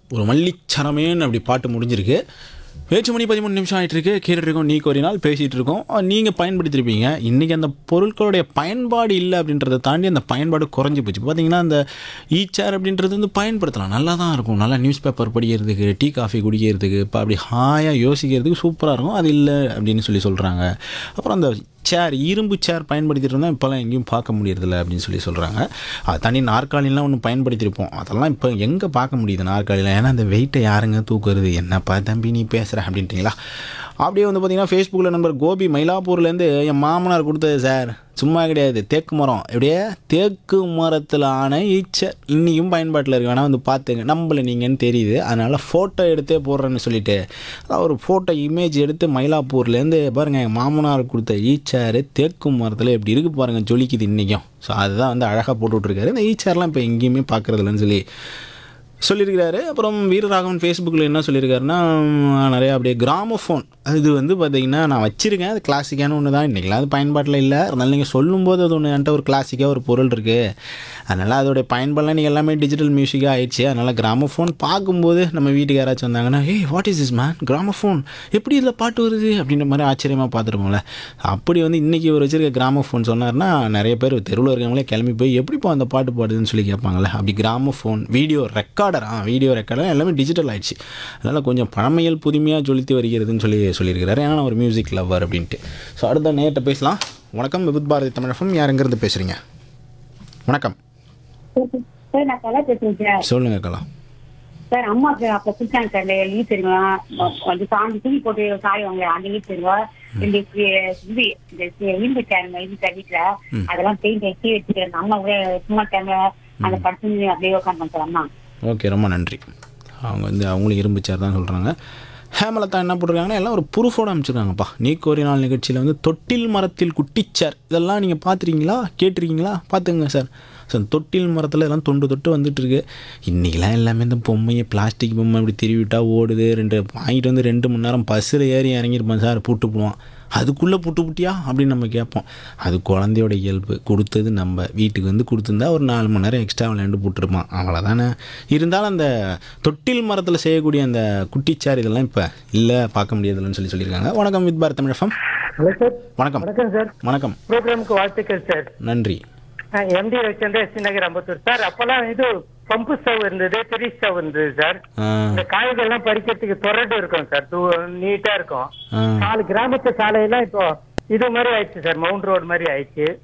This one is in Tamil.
ஒரு மல்லிச்சரமேன்னு அப்படி பாட்டு முடிஞ்சிருக்கு பேச்சு மணி பதிமூணு நிமிஷம் ஆகிட்டு இருக்கு கேட்டுட்டு இருக்கோம் நீ கோரினால் பேசிகிட்டு இருக்கோம் நீங்கள் பயன்படுத்தியிருப்பீங்க இன்றைக்கி அந்த பொருட்களுடைய பயன்பாடு இல்லை அப்படின்றத தாண்டி அந்த பயன்பாடு குறைஞ்சி போச்சு பார்த்தீங்கன்னா அந்த ஈ சேர் அப்படின்றது வந்து பயன்படுத்தலாம் நல்லா தான் இருக்கும் நல்லா நியூஸ் பேப்பர் படிக்கிறதுக்கு டீ காஃபி குடிக்கிறதுக்கு இப்போ அப்படி ஹாயாக யோசிக்கிறதுக்கு சூப்பராக இருக்கும் அது இல்லை அப்படின்னு சொல்லி சொல்கிறாங்க அப்புறம் அந்த சேர் இரும்பு சேர் பயன்படுத்திட்டு இருந்தால் இப்போல்லாம் எங்கேயும் பார்க்க முடியறதில்ல அப்படின்னு சொல்லி சொல்கிறாங்க அது தனி நாற்காலிலாம் ஒன்று பயன்படுத்தியிருப்போம் அதெல்லாம் இப்போ எங்கே பார்க்க முடியுது நாற்காலியில் ஏன்னா அந்த வெயிட்டை யாருங்க தூக்குறது என்னப்பா தம்பி நீ பேசுகிற அப்படின்ட்டிங்களா அப்படியே வந்து பார்த்தீங்கன்னா ஃபேஸ்புக்கில் நண்பர் கோபி மயிலாப்பூர்லேருந்து என் மாமனார் கொடுத்தது சார் சும்மா கிடையாது தேக்கு மரம் எப்படியே தேக்கு மரத்தில் ஆன ஈச்சர் இன்றைக்கும் பயன்பாட்டில் இருக்கு வேணால் வந்து பார்த்துங்க நம்மள நீங்கன்னு தெரியுது அதனால் ஃபோட்டோ எடுத்தே போடுறேன்னு சொல்லிட்டு அதான் ஒரு ஃபோட்டோ இமேஜ் எடுத்து மயிலாப்பூர்லேருந்து பாருங்கள் எங்கள் மாமனார் கொடுத்த ஈச்சார் தேக்கு மரத்தில் எப்படி இருக்குது பாருங்கள் ஜொலிக்குது இன்றைக்கும் ஸோ அதுதான் வந்து அழகாக போட்டு விட்ருக்காரு இந்த ஈச்சார்லாம் இப்போ எங்கேயுமே பார்க்குறதில்லன்னு சொல்லி சொல்லியிருக்கிறாரு அப்புறம் வீரராகவன் ஃபேஸ்புக்கில் என்ன சொல்லியிருக்காருன்னா உம், நிறையா அப்படியே கிராமஃபோன் இது வந்து பார்த்தீங்கன்னா நான் வச்சுருக்கேன் அது கிளாசிக்கான ஒன்று தான் இன்றைக்கெலாம் அது பயன்பாட்டில் இல்லை இருந்தாலும் நீங்கள் சொல்லும்போது அது ஒன்று என்கிட்ட ஒரு கிளாசிக்காக ஒரு பொருள் இருக்குது அதனால் அதோடைய பயன்பாடுலாம் நீங்கள் எல்லாமே டிஜிட்டல் மியூசிக்காக ஆயிடுச்சு அதனால் கிராமஃபோன் பார்க்கும்போது நம்ம வீட்டுக்கு யாராச்சும் வந்தாங்கன்னா ஏய் what is is man gramophone எப்படி இதில் பாட்டு வருது அப்படின்ற மாதிரி ஆச்சரியமாக பார்த்துருப்போம்ல அப்படி வந்து இன்றைக்கி ஒரு வச்சிருக்க கிராமஃபோன் சொன்னார்னா நிறைய பேர் தெருவில் இருக்கவங்களே கிளம்பி போய் எப்படிப்பா அந்த பாட்டு பாடுதுன்னு சொல்லி கேட்பாங்கள்ல அப்படி gramophone video recorder ah video recorder எல்லாமே டிஜிட்டல் ஆயிடுச்சு அதனால் கொஞ்சம் பழமையில் புதுமையாக ஜொலித்து வருகிறதுன்னு சொல்லி சொல்லியிருக்கிறாரு ஏன்னா நான் ஒரு மியூசிக் லவ்வர் அப்படின்ட்டு ஸோ அடுத்த நேர்கிட்ட பேசலாம் வணக்கம் விபுத் பாரதி தமிழகம் யாருங்கிறது பேசுகிறீங்க வணக்கம் சார் நான் கலா பேசுறேன் சார் சொல்லுங்க கலா சார் அம்மாக்கு அப்ப கொடுத்தாங்க சார் இந்த ஈ தெரியுமா அது சாமி துணி போட்டு சாயுவாங்க அந்த ஈ தெரியுமா இந்த இது இந்த இரும்பு சேர் இது சார் வீட்டுல அதெல்லாம் பெயிண்ட் வச்சு வச்சுட்டு அம்மா கூட சும்மா டைம்ல அந்த படுத்து அப்படியே உட்காந்து சார் அம்மா ஓகே ரொம்ப நன்றி அவங்க வந்து அவங்களும் இரும்பு சேர் தான் சொல்கிறாங்க ஹேமலதா என்ன போட்டிருக்காங்கன்னா எல்லாம் ஒரு ப்ரூஃபோடு அமைச்சிருக்காங்கப்பா நீ கோரி நாள் நிகழ்ச்சியில் வந்து தொட்டில் மரத்தில் குட்டிச்சேர் இதெல்லாம் நீங்கள் பார்த்துருக்கீங்களா கேட்டிருக்கீங்களா பார்த்துங்க சார் சார் தொட்டில் மரத்தில் எல்லாம் தொண்டு தொட்டு வந்துட்டு இருக்கு இன்றைக்கெலாம் எல்லாமே இந்த பொம்மையை பிளாஸ்டிக் பொம்மை இப்படி திருவிட்டா ஓடுது ரெண்டு வாங்கிட்டு வந்து ரெண்டு மணி நேரம் பஸ்ஸில் ஏறி இறங்கியிருப்பான் சார் பூட்டு போடுவான் அதுக்குள்ளே புட்டு புட்டியா அப்படின்னு நம்ம கேட்போம் அது குழந்தையோட இயல்பு கொடுத்தது நம்ம வீட்டுக்கு வந்து கொடுத்துருந்தா ஒரு நாலு மணி நேரம் எக்ஸ்ட்ரா விளையாண்டு போட்டுருப்பான் அவ்வளோதானே இருந்தாலும் அந்த தொட்டில் மரத்தில் செய்யக்கூடிய அந்த குட்டிச்சார் இதெல்லாம் இப்போ இல்லை பார்க்க முடியாதுன்னு சொல்லி சொல்லியிருக்காங்க வணக்கம் with Bharat Tamilagam hello sir வணக்கம் வணக்கம் சார் வணக்கம் ப்ரோக்ராமுக்கு வாழ்த்துக்கள் சார் நன்றி MD Ravichandra S Nagar Ambattur sir அப்பெல்லாம் இது பம்பு ஸ்டவ் இருந்தது பெரிய ஸ்டவ் இருந்தது சார் ஆ, இந்த காய்கறிலாம் பறிக்கிறதுக்கு தொரடு இருக்கும் சார் நீட்டா இருக்கும் ஆ. நாலு கிராமத்து சாலையெல்லாம் இப்போ இது மாதிரி ஆயிடுச்சு சார் மவுண்ட் ரோடு மாதிரி ஆயிடுச்சு